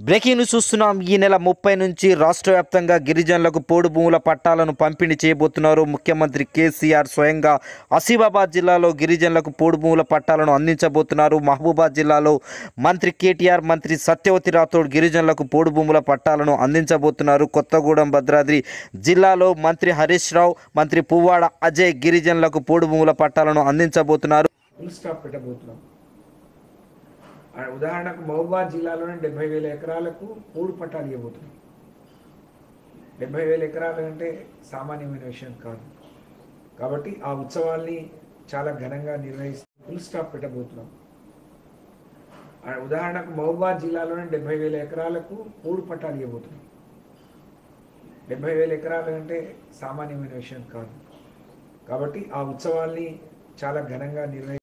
breaking news చూస్తున్నాం ఈ నెల ముప్పై నుంచి రాష్ట్ర వ్యాప్తంగా గిరిజనులకు పోడు భూముల పట్టాలను పంపిణీ చేయబోతున్నారు ముఖ్యమంత్రి కేసీఆర్ స్వయంగా ఆసిఫాబాద్ జిల్లాలో గిరిజనులకు పోడు భూముల పట్టాలను అందించబోతున్నారు మహబూబాద్ జిల్లాలో మంత్రి కేటీఆర్ మంత్రి సత్యవతి రాథోడ్ గిరిజనులకు పోడు భూముల పట్టాలను అందించబోతున్నారు కొత్తగూడెం భద్రాద్రి జిల్లాలో మంత్రి హరీష్ రావు మంత్రి పువ్వాడ అజయ్ గిరిజనులకు పోడు భూముల పట్టాలను అందించబోతున్నారు ఫుల్ స్టాప్ పెట్టబోతున్నాం ఆ ఉదాహరణకు మహబూబాద్ జిల్లాలోనే డెబ్బై వేల ఎకరాలకు మూడు పట్టాలు ఇవ్వబోతున్నాం డెబ్బై వేల ఎకరాలు అంటే సామాన్యమైన విషయం కాదు కాబట్టి ఆ ఉత్సవాల్ని చాలా ఘనంగా నిర్వహిస్తూ ఫుల్ స్టాప్ పెట్టబోతున్నాం ఆ ఉదాహరణకు మహబూబాద్ జిల్లాలోనే డెబ్బై వేల ఎకరాలకు మూడు పట్టాలు ఇవ్వబోతున్నాం డెబ్బై వేల ఎకరాలు అంటే సామాన్యమైన విషయం కాదు కాబట్టి ఆ ఉత్సవాల్ని చాలా ఘనంగా నిర్వహి